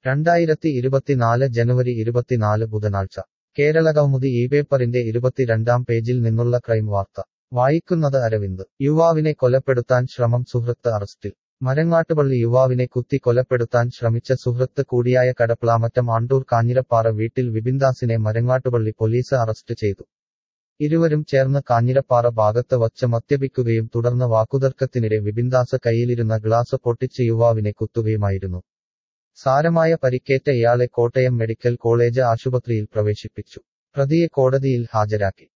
രണ്ടായിരത്തി ഇരുപത്തിനാല് ജനുവരി ഇരുപത്തിനാല് ബുധനാഴ്ച കേരള കൗമുദി ഈ പേപ്പറിന്റെ ഇരുപത്തിരണ്ടാം പേജിൽ നിന്നുള്ള ക്രൈം വാർത്ത വായിക്കുന്നത് അരവിന്ദ് യുവാവിനെ കൊലപ്പെടുത്താൻ ശ്രമം സുഹൃത്ത് അറസ്റ്റിൽ മരങ്ങാട്ടുപള്ളി യുവാവിനെ കുത്തി കൊലപ്പെടുത്താൻ ശ്രമിച്ച സുഹൃത്ത് കൂടിയായ കടപ്ലാമറ്റം ആണ്ടൂർ കാഞ്ഞിരപ്പാറ വീട്ടിൽ വിപിൻദാസിനെ മരങ്ങാട്ടുപള്ളി പോലീസ് അറസ്റ്റ് ചെയ്തു ഇരുവരും ചേർന്ന് കാഞ്ഞിരപ്പാറ ഭാഗത്ത് വച്ച് മദ്യപിക്കുകയും തുടർന്ന് വാക്കുതർക്കത്തിനിടെ വിപിൻദാസ് കയ്യിലിരുന്ന ഗ്ലാസ് പൊട്ടിച്ച് യുവാവിനെ കുത്തുകയുമായിരുന്നു സാരമായ പരിക്കേറ്റ ഇയാളെ കോട്ടയം മെഡിക്കൽ കോളേജ് ആശുപത്രിയിൽ പ്രവേശിപ്പിച്ചു പ്രതിയെ കോടതിയിൽ ഹാജരാക്കി